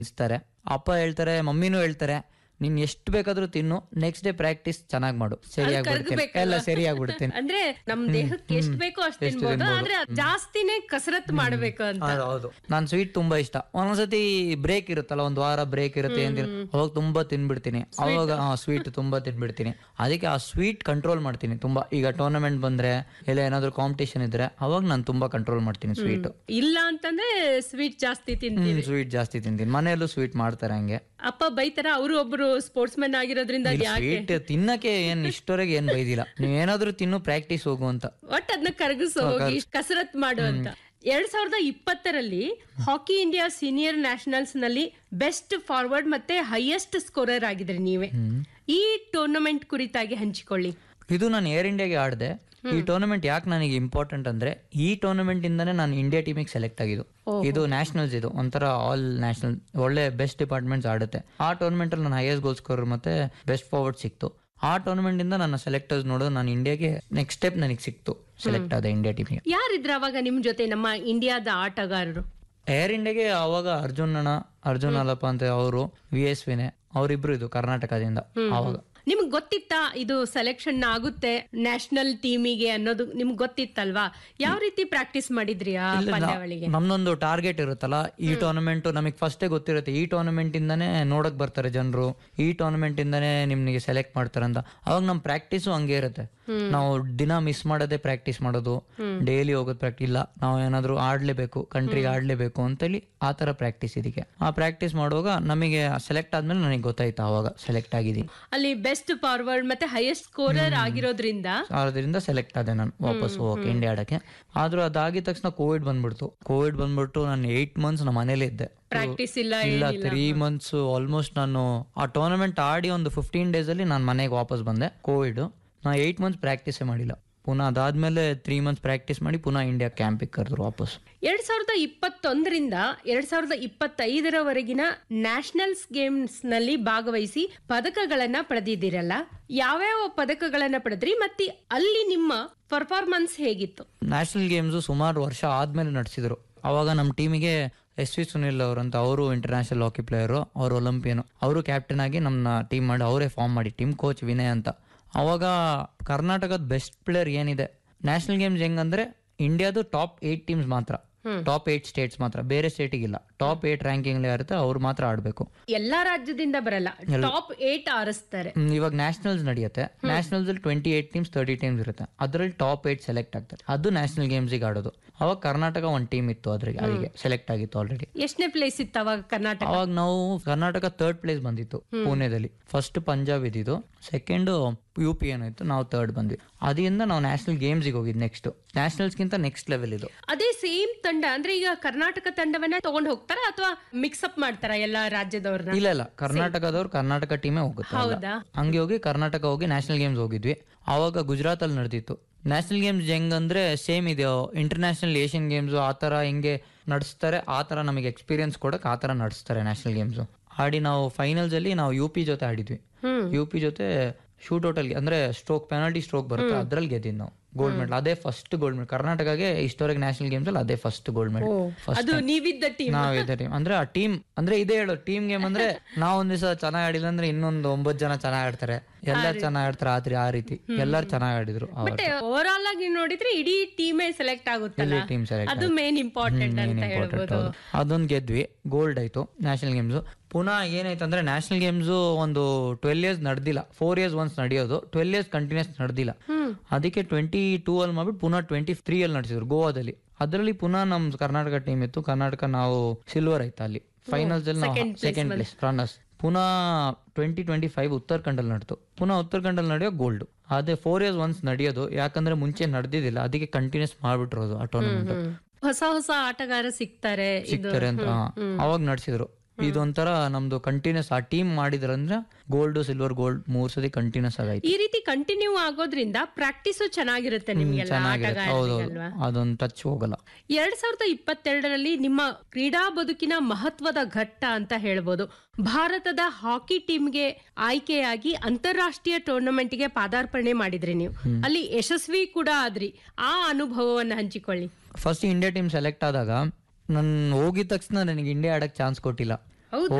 ಇಸ್ತಾರೆ ಅಪ್ಪ ಹೇಳ್ತಾರೆ ಮಮ್ಮಿನೂ ಹೇಳ್ತಾರೆ ನೀನ್ ಎಷ್ಟು ಬೇಕಾದ್ರೂ ತಿನ್ನು ನೆಕ್ಸ್ಟ್ ಡೇ ಪ್ರಾಕ್ಟೀಸ್ ಚೆನ್ನಾಗಿ ಮಾಡು ಸರಿಯಾಗಿ ಬಿಡ್ತೀನಿ ಕರ್ಗ್ಬೇಕಲ್ವಾ? ಎಲ್ಲ ಸರಿಯಾಗಿ ಬಿಡ್ತೀನಿ ಅಂದ್ರೆ ನಮ್ ದೇಹಕ್ಕೆ ಎಷ್ಟ್ ಬೇಕೋ ಅಷ್ಟ್ ತಿನ್ಬೋದು ಆದ್ರೆ ಜಾಸ್ತಿನೇ ಕಸರತ್ ಮಾಡ್ಬೇಕು ಅಂತ ಹೌದು ನಾನ್ ಸ್ವೀಟ್ ತುಂಬಾ ಇಷ್ಟ ಒಂದೊಂದ್ಸತಿ ಬ್ರೇಕ್ ಇರುತ್ತಲ್ಲ ಒಂದ್ ವಾರ ಬ್ರೇಕ್ ಇರುತ್ತೆ ಏನ್ ತಿನ್- ಅವಾಗ ತುಂಬಾ ತಿನ್ಬಿಡ್ತೀನಿ ಅವಾಗ ಸ್ವೀಟ್ ತುಂಬಾ ತಿನ್ಬಿಡ್ತೀನಿ ಅದಕ್ಕೆ ಆ ಸ್ವೀಟ್ ಕಂಟ್ರೋಲ್ ಮಾಡ್ತೀನಿ ತುಂಬಾ ಈಗ ಟೂರ್ನಮೆಂಟ್ ಬಂದ್ರೆ ಇಲ್ಲ ಏನಾದ್ರು ಕಾಂಪಿಟೇಷನ್ ಇದ್ರೆ ಅವಾಗ ನಾನು ತುಂಬಾ ಕಂಟ್ರೋಲ್ ಮಾಡ್ತೀನಿ ಸ್ವೀಟ್ ಇಲ್ಲ ಅಂತಂದ್ರೆ ಸ್ವೀಟ್ ಜಾಸ್ತಿ ತಿಂತೀವಿ ಸ್ವೀಟ್ ಜಾಸ್ತಿ ತಿಂತೀನಿ ಮನೆಯಲ್ಲೂ ಸ್ವೀಟ್ ಮಾಡ್ತಾರೆ ಹಂಗೆ ಅಪ್ಪ ಬೈತಾರ ಅವರು ಒಬ್ರು ಸ್ಪೋರ್ಟ್ಸ್ ಮ್ಯಾನ್ ಆಗಿರೋದ್ರಿಂದ ಅದ್ ಯಾಕೆ ಸ್ವೀಟ್ ತಿನ್ನಕ್ಕೆ ಏನ್ ಇಷ್ಟವರೆಗೆ ಏನ್ ಬೈದಿಲ್ಲ ನೀವ್ ಏನಾದ್ರೂ ತಿನ್ನು ಪ್ರಾಕ್ಟೀಸ್ ಹೋಗು ಅಂತ ಒಟ್ ಅದನ್ನ ಕರಗಿಸೋ ಹೋಗಿ ಕಸರತ್ ಮಾಡು ಅಂತ ಎರಡ್ ಸಾವಿರದ ಇಪ್ಪತ್ತರಲ್ಲಿ ಹಾಕಿ ಇಂಡಿಯಾ ಸೀನಿಯರ್ ನ್ಯಾಷನಲ್ಸ್ ನಲ್ಲಿ ಬೆಸ್ಟ್ ಫಾರ್ವರ್ಡ್ ಮತ್ತೆ ಹೈಯೆಸ್ಟ್ ಸ್ಕೋರರ್ ಆಗಿದ್ರಿ ನೀವೇ ಈ ಟೂರ್ನಮೆಂಟ್ ಕುರಿತಾಗಿ ಹಂಚಿಕೊಳ್ಳಿ ಇದು ನಾನು ಏರ್ ಇಂಡಿಯಾಗೆ ಆಡಿದೆ ಈ ಟೂರ್ನಮೆಂಟ್ ಯಾಕೆ ನನಗೆ ಇಂಪಾರ್ಟೆಂಟ್ ಅಂದ್ರೆ ಈ ಟೂರ್ನಮೆಂಟ್ ಇಂದಾನೆ ನಾನು ಇಂಡಿಯಾ ಟೀಮಿಗೆ ಸೆಲೆಕ್ಟ್ ಆಗಿದ್ದು ಇದು ನ್ಯಾಷನಲ್ಸ್ ಇದು ಒಂಥರ ಆಲ್ ನ್ಯಾಷನಲ್ ಒಳ್ಳೆ ಬೆಸ್ಟ್ ಡಿಪಾರ್ಟ್ಮೆಂಟ್ಸ್ ಆಡುತ್ತೆ ಆ ಟೂರ್ನಮೆಂಟ್ ಅಲ್ಲಿ ನಾನು ಹೈಯೆಸ್ಟ್ ಗೋಲ್ ಸ್ಕೋರರ್ ಮತ್ತೆ ಬೆಸ್ಟ್ ಫಾರ್ವರ್ಡ್ ಸಿಕ್ತು ಆ ಟೂರ್ನಮೆಂಟ್ ಇಂದ ನನ್ನ ಸೆಲೆಕ್ಟರ್ಸ್ ನೋಡೋದು ನಾನು ಇಂಡಿಯಾಗೆ ನೆಕ್ಸ್ಟ್ ಸ್ಟೆಪ್ ನನಗೆ ಸಿಕ್ತು ಸೆಲೆಕ್ಟ್ ಆದ ಇಂಡಿಯಾ ಟೀಮಿಗೆ ಯಾರಿದ್ರ ಅವಾಗ ನಿಮ್ ಜೊತೆ ನಮ್ಮ ಇಂಡಿಯಾದ ಆಟಗಾರರು ಏರ್ ಇಂಡಿಯಾಗೆ ಅವಾಗ ಅರ್ಜುನ್ ಅಣ್ಣ ಅರ್ಜುನ್ ಅಲ್ಲಪ್ಪ ಅಂತ ಅವರು ವಿ ಎಸ್ ವಿನೆ ಅವರಿಬ್ರು ಇದು ಕರ್ನಾಟಕದಿಂದ ಅವಾಗ ನಿಮ್ಗ್ ಗೊತ್ತಿತ್ತಾ ಇದು ಸೆಲೆಕ್ಷನ್ ಆಗುತ್ತೆ ನ್ಯಾಷನಲ್ ಟೀಮಿಗೆ ಅನ್ನೋದು ನಿಮ್ಗ್ ಗೊತ್ತಿತ್ತಲ್ವಾ ಯಾವ ರೀತಿ ಪ್ರಾಕ್ಟೀಸ್ ಮಾಡಿದ್ರಿ ಆ ಪಂದ್ಯಾವಳಿಗೆ ನಮ್ದೊಂದು ಟಾರ್ಗೆಟ್ ಇರುತ್ತಲ್ಲ ಈ ಟೂರ್ನಮೆಂಟ್ ನಮಗೆ ಫಸ್ಟೇ ಗೊತ್ತಿರುತ್ತೆ ಈ ಟೂರ್ನಮೆಂಟ್ ಇಂದಾನೆ ನೋಡಕ್ ಬರ್ತಾರೆ ಜನರು ಈ ಟೂರ್ನಮೆಂಟ್ ಇಂದಾನೆ ನಿಮ್ಗೆ ಸೆಲೆಕ್ಟ್ ಮಾಡ್ತಾರೆ ಅಂತ ಅವಾಗ ನಮ್ ಪ್ರಾಕ್ಟೀಸು ಹಂಗೆ ಇರುತ್ತೆ ನಾವು ದಿನ ಮಿಸ್ ಮಾಡೋದೇ ಪ್ರಾಕ್ಟೀಸ್ ಮಾಡೋದು ಡೈಲಿ ಹೋಗೋದು ಪ್ರಾಕ್ಟೀಸ್ ಇಲ್ಲ ನಾವು ಏನಾದ್ರು ಆಡ್ಲೇಬೇಕು ಕಂಟ್ರಿಗೆ ಆಡ್ಲೇಬೇಕು ಅಂತೇಳಿ ಆ ತರ ಪ್ರಾಕ್ಟೀಸ್ ಇದಕ್ಕೆ ಆ ಪ್ರಾಕ್ಟೀಸ್ ಮಾಡುವಾಗ ನಮಗೆ ಸೆಲೆಕ್ಟ್ ಆದ್ಮೇಲೆ ನನಗೆ ಗೊತ್ತಾಯ್ತು ಅವಾಗ ಸೆಲೆಕ್ಟ್ ಆಗಿದ್ದೀನಿ ಅಲ್ಲಿ ಬೆಸ್ಟ್ ಫಾರ್ವರ್ಡ್ ಮತ್ತೆ ಹೈಯೆಸ್ಟ್ ಸ್ಕೋರರ್ ಆಗಿರೋದ್ರಿಂದ ಅದರಿಂದ ಸೆಲೆಕ್ಟ್ ಆದೆ ನಾನು ವಾಪಸ್ ಹೋಗಕ್ಕೆ ಇಂಡಿಯಾ ಆಡಕ್ಕೆ ಆದ್ರೂ ಅದಾಗಿದ ತಕ್ಷಣ ಕೋವಿಡ್ ಬಂದ್ಬಿಡ್ತು ಕೋವಿಡ್ ಬಂದ್ಬಿಟ್ಟು ನಾನು ಏಟ್ ಮಂತ್ಸ್ ನಮ್ಮ ಮನೇಲೇ ಇದ್ದೆ ಪ್ರಾಕ್ಟೀಸ್ ಇಲ್ಲ ಇಲ್ಲ ತ್ರೀ ಮಂತ್ಸ್ ಆಲ್ಮೋಸ್ಟ್ ನಾನು ಆ ಟೂರ್ನಮೆಂಟ್ ಆಡಿ ಒಂದು ಫಿಫ್ಟೀನ್ ಡೇಸ್ ಅಲ್ಲಿ ನಾನು ಮನೆಗೆ ವಾಪಸ್ ಬಂದೆ ಕೋವಿಡ್ ನಾ ಏಟ್ ಮಂತ್ಸ್ ಪ್ರಾಕ್ಟೀಸೇ ಮಾಡಿಲ್ಲ ಪುನಃ ಅದಾದ್ಮೇಲೆ ತ್ರೀ ಮಂತ್ಸ್ ಪ್ರಾಕ್ಟೀಸ್ ಮಾಡಿ ಪುನಃ ಇಂಡಿಯಾ ಕ್ಯಾಂಪಿಗೆ ಕರೆದ್ರು ವಾಪಸ್ ಎರಡ್ ಸಾವಿರದ ಇಪ್ಪತ್ತೊಂದರಿಂದ ಎರಡ್ ಸಾವಿರದ ಇಪ್ಪತ್ತೈದರವರೆಗಿನ ನ್ಯಾಷನಲ್ಸ್ ಗೇಮ್ಸ್ ನಲ್ಲಿ ಭಾಗವಹಿಸಿ ಪದಕಗಳನ್ನ ಪಡೆದಿದ್ದೀರಲ್ಲ ಯಾವ್ಯಾವ ಪದಕಗಳನ್ನ ಪಡೆದ್ರಿ ಮತ್ತೆ ಅಲ್ಲಿ ನಿಮ್ಮ ಪರ್ಫಾರ್ಮೆನ್ಸ್ ಹೇಗಿತ್ತು ನ್ಯಾಷನಲ್ ಗೇಮ್ಸ್ ಸುಮಾರು ವರ್ಷ ಆದ್ಮೇಲೆ ನಡೆಸಿದ್ರು ಅವಾಗ ನಮ್ಮ ಟೀಮಿಗೆ ಎಸ್ ವಿ ಸುನಿಲ್ ಅವರು ಅಂತ ಅವರು ಇಂಟರ್ನ್ಯಾಷನಲ್ ಹಾಕಿ ಪ್ಲೇಯರು ಅವರು ಒಲಿಂಪಿಯನ್ ಅವರು ಕ್ಯಾಪ್ಟನ್ ಆಗಿ ನಮ್ಮ ಟೀಮ್ ಮಾಡಿ ಅವರೇ ಫಾರ್ಮ್ ಮಾಡಿ ಟೀಮ್ ಕೋಚ್ ವಿನಯ್ ಅಂತ ಅವಾಗ ಕರ್ನಾಟಕದ ಬೆಸ್ಟ್ ಪ್ಲೇಯರ್ ಏನಿದೆ ನ್ಯಾಷನಲ್ ಗೇಮ್ಸ್ ಹೆಂಗಂದ್ರೆ ಇಂಡಿಯಾದು ಟಾಪ್ ಏಟ್ ಟೀಮ್ಸ್ ಮಾತ್ರ ಟಾಪ್ ಏಟ್ ಸ್ಟೇಟ್ಸ್ ಮಾತ್ರ ಬೇರೆ ಸ್ಟೇಟಿಗಿಲ್ಲ ಟಾಪ್ ಏಟ್ ರ್ಯಾಂಕಿಂಗ್ ಇರುತ್ತೆ ಅವ್ರು ಮಾತ್ರ ಆಡ್ಬೇಕು ಎಲ್ಲಾ ರಾಜ್ಯದಿಂದ ಬರಲ್ಲ ಟಾಪ್ ಏಟ್ ಆರಿಸ್ತಾರೆ ಹ್ಮ್, ಇವಾಗ ನ್ಯಾಷನಲ್ಸ್ ನಡೆಯುತ್ತೆ ನ್ಯಾಷನಲ್ಸ್ ಅಲ್ಲಿ twenty eight teams thirty teams ಇರುತ್ತೆ ಅದರಲ್ಲಿ ಟಾಪ್ ಏಟ್ ಸೆಲೆಕ್ಟ್ ಆಗ್ತಾರೆ ಅದು ನ್ಯಾಷನಲ್ ಗೇಮ್ಸಿಗೆ ಆಡೋದು ಅವಾಗ ಕರ್ನಾಟಕ ಒಂದು ಟೀಮ್ ಇತ್ತು ಅದ್ರಿಗೆ ಅಲ್ಲಿಗೆ ಸೆಲೆಕ್ಟ್ ಆಗಿತ್ತು ಆಲ್ರೆಡಿ ಎಷ್ಟನೇ ಪ್ಲೇಸ್ ಇತ್ತು ಅವಾಗ ಕರ್ನಾಟಕ ಅವಾಗ ನಾವು ಕರ್ನಾಟಕ ಥರ್ಡ್ ಪ್ಲೇಸ್ ಬಂದಿತ್ತು ಪುಣೆದಲ್ಲಿ ಫಸ್ಟ್ ಪಂಜಾಬ್ ಇದ್ದಿದ್ದು ಸೆಕೆಂಡ್ ಯು ಪಿ ಏನಾಯ್ತು ನಾವು ಥರ್ಡ್ ಬಂದ್ವಿ ಅದರಿಂದ ನಾವು ನ್ಯಾಷನಲ್ ಗೇಮ್ಸ್ಗೆ ಹೋಗಿದ್ದು ನೆಕ್ಸ್ಟ್ ನ್ಯಾಷನಲ್ಸ್ಗಿಂತ ನೆಕ್ಸ್ಟ್ ಲೆವೆಲ್ ಇದು ಅದೇ ಸೇಮ್ ತಂಡ ಅಂದ್ರೆ ಈಗ ಕರ್ನಾಟಕ ತಂಡವನ್ನ ತಗೊಂಡ್ ಹೋಗ್ತಾರ ಅಥವಾ ಮಿಕ್ಸ್ ಅಪ್ ಮಾಡ್ತಾರ ಎಲ್ಲಾ ರಾಜ್ಯದವ್ರನ್ನ ಇಲ್ಲ ಇಲ್ಲ ಕರ್ನಾಟಕದವ್ರು ಕರ್ನಾಟಕ ಟೀಮೇ ಹೋಗುತ್ತೆ ಎಲ್ಲ. ಹೌದಾ ಹಂಗೆ ಹೋಗಿ ಕರ್ನಾಟಕ ಹೋಗಿ ನ್ಯಾಷನಲ್ ಗೇಮ್ಸ್ ಹೋಗಿದ್ವಿ ಆವಾಗ ಗುಜರಾತ್ ಅಲ್ಲಿ ನಡೆದಿತ್ತು ನ್ಯಾಷನಲ್ ಗೇಮ್ಸ್ ಹೆಂಗಂದ್ರೆ ಸೇಮ್ ಇದೆ ಇಂಟರ್ನ್ಯಾಷನಲ್ ಏಷ್ಯನ್ ಗೇಮ್ಸ್ ಆ ತರ ಹೆಂಗೆ ನಡೆಸ್ತಾರೆ ಆ ತರ ನಮಗೆ ಎಕ್ಸ್ಪೀರಿಯನ್ಸ್ ಕೊಡಕ್ ಆ ತರ ನಡೆಸ್ತಾರೆ ನ್ಯಾಷನಲ್ ಗೇಮ್ಸ್ ಆಡಿ ನಾವು ಫೈನಲ್ಸ್ ಅಲ್ಲಿ ನಾವು ಯು ಪಿ ಜೊತೆ ಆಡಿದ್ವಿ ಹ್ಮ್ ಯು ಪಿ ಜೊತೆ ಶೂಟ್ ಔಟ್ ಅಲ್ಲಿ ಅಂದ್ರೆ ಸ್ಟ್ರೋಕ್ ಪೆನಾಲ್ಟಿ ಸ್ಟ್ರೋಕ್ ಬರುತ್ತೆ ಅದ್ರಲ್ಲಿ ಗೆದ್ದಿದ್ದು ನಾವು ಗೋಲ್ಡ್ ಮೆಡಲ್ ಅದೇ ಫಸ್ಟ್ ಗೋಲ್ಡ್ ಮೆಡಲ್ ಕರ್ನಾಟಕಗೆ ಇಷ್ಟವರೆಗೆ ನ್ಯಾಷನಲ್ ಗೇಮ್ಸ್ ಅಲ್ಲಿ ಅದೇ ಫಸ್ಟ್ ಗೋಲ್ಡ್ ಮೆಡಲ್ ಫಸ್ಟ್ ಅದು ನೀವಿದ್ದ ಟೀಮ್ ನಾವ್ ಇದೇ ಟೀಮ್ ಅಂದ್ರೆ ಆ ಟೀಮ್ ಅಂದ್ರೆ ಇದೇ ಹೇಳು ಟೀಮ್ ಗೇಮ್ ಅಂದ್ರೆ ನಾವ್ ಒಂದ್ ದಿವಸ ಚೆನ್ನಾಗ್ ಆಡಿಲ್ಲ ಅಂದ್ರೆ ಇನ್ನೊಂದು ಒಂಬತ್ ಜನ ಚೆನ್ನಾಗ್ ಆಡ್ತಾರೆ ಎಲ್ಲಾರು ಚೆನ್ನಾಗ್ ಆಡ್ತಾರೆ ಆದ್ರೆ ಆ ರೀತಿ ಎಲ್ಲಾರು ಚೆನ್ನಾಗ್ ಆಡಿದ್ರು ಬಟ್ ಓವರ್ ಆಲ್ ಆಗಿ ನೋಡಿದ್ರೆ ಇಡೀ ಟೀಮೇ ಸೆಲೆಕ್ಟ್ ಆಗುತ್ತಲ್ಲ ಟೀಮ್ ಸೆಲೆಕ್ಟ್ ಅದು ಮೇನ್ ಇಂಪಾರ್ಟೆಂಟ್ ಅಂತ ಹೇಳ್ಬೋದು ಅದೊಂದ್ ಗೆದ್ವಿ ಗೋಲ್ಡ್ ಆಯ್ತು ನ್ಯಾಷನಲ್ ಗೇಮ್ಸ್ ಪುನಃ ಏನಾಯ್ತು ಅಂದ್ರೆ ನ್ಯಾಷನಲ್ ಗೇಮ್ಸ್ ಒಂದು ಟ್ವೆಲ್ ಇಯರ್ಸ್ ನಡೆದಿಲ್ಲ ಫೋರ್ ಇಯರ್ಸ್ ಒನ್ಸ್ ನಡೆಯೋದು ಟ್ವೆಲ್ ಇಯರ್ಸ್ ಕಂಟಿನ್ಯೂಸ್ ನಡೆದಿಲ್ಲ ಅದಕ್ಕೆ ಟ್ವೆಂಟಿ ಟೂ ಅಲ್ಲಿ ಮಾಡ್ಬಿಟ್ಟು ಪುನಃ ಟ್ವೆಂಟಿ ತ್ರೀ ಅಲ್ಲಿ ನಡೆಸಿದ್ರು ಗೋವಾದಲ್ಲಿ ಅದರಲ್ಲಿ ಪುನಃ ನಮ್ ಕರ್ನಾಟಕ ಟೀಮ್ ಇತ್ತು ಕರ್ನಾಟಕ ನಾವು ಸಿಲ್ವರ್ ಆಯ್ತು ಅಲ್ಲಿ ಫೈನಲ್ಸ್ ಅಲ್ಲಿ ನಾವು ಸೆಕೆಂಡ್ ಪ್ಲೇಸ್ ರನ್ನರ್ಸ್ ಪುನಃ ಟ್ವೆಂಟಿ ಟ್ವೆಂಟಿ ಫೈವ್ ಉತ್ತರಾಖಂಡಲ್ಲಿ ನಡೆತು ಪುನಃ ಉತ್ತರಾಖಂಡಲ್ಲಿ ನಡೆಯೋ ಗೋಲ್ಡ್ ಅದೇ ಫೋರ್ ಇಯರ್ಸ್ ಒನ್ಸ್ ನಡೆಯೋದು ಯಾಕಂದ್ರೆ ಮುಂಚೆ ನಡೆದಿದ್ದಿಲ್ಲ ಅದಕ್ಕೆ ಕಂಟಿನ್ಯೂಸ್ ಮಾಡ್ಬಿಟ್ಟಿರೋದು ಆ ಟೂರ್ನಮೆಂಟ್ ಹೊಸ ಹೊಸ ಆಟಗಾರ ಸಿಗ್ತಾರೆ ಇದು ಸಿಗ್ತಾರೆ ಅಂತ ಅವಾಗ ನಡೆಸಿದ್ರು ಇದೊಂಥರ ನಮ್ದು ಕಂಟಿನ್ಯೂಸ್ ಆ ಟೀಮ್ ಮಾಡಿದ್ರಂದ್ರೆ ಗೋಲ್ಡ್ ಸಿಲ್ವರ್ ಗೋಲ್ಡ್ ಮೂರ್ ಸತಿ ಕಂಟಿನ್ಯೂಸ್ ಆಗೈತೆ ಈ ರೀತಿ ಕಂಟಿನ್ಯೂ ಆಗೋದ್ರಿಂದ ಪ್ರಾಕ್ಟೀಸು ಚೆನ್ನಾಗಿರುತ್ತೆ ನಿಮ್ಗೆಲ್ಲ ಚೆನ್ನಾಗಿರುತ್ತೆ ಹೌದೌದು ಆಟಗಾರರಿಗಲ್ವಾ ಅದೊಂದು ಟಚ್ ಹೋಗಲ್ಲ ಎರಡ್ ಸಾವಿರದ ಇಪ್ಪತ್ತೆರಡರಲ್ಲಿ ನಿಮ್ಮ ಕ್ರೀಡಾ ಬದುಕಿನ ಮಹತ್ವದ ಘಟ್ಟ ಅಂತ ಹೇಳ್ಬೋದು ಭಾರತದ ಹಾಕಿ ಟೀಮ್ಗೆ ಆಯ್ಕೆಯಾಗಿ ಅಂತಾರಾಷ್ಟ್ರೀಯ ಟೂರ್ನಮೆಂಟ್ಗೆ ಪಾದಾರ್ಪಣೆ ಮಾಡಿದ್ರಿ ನೀವು ಅಲ್ಲಿ ಯಶಸ್ವಿ ಕೂಡ ಆದ್ರಿ ಆ ಅನುಭವವನ್ನ ಹಂಚಿಕೊಳ್ಳಿ ಫಸ್ಟ್ ಇಂಡಿಯಾ ಟೀಮ್ ಸೆಲೆಕ್ಟ್ ಆದಾಗ ನಾನು ಹೋಗಿದ ತಕ್ಷಣ ನನಗೆ ಇಂಡಿಯಾ ಆಡಕ್ ಚಾನ್ಸ್ ಕೊಟ್ಟಿಲ್ಲ ಹೌದಾ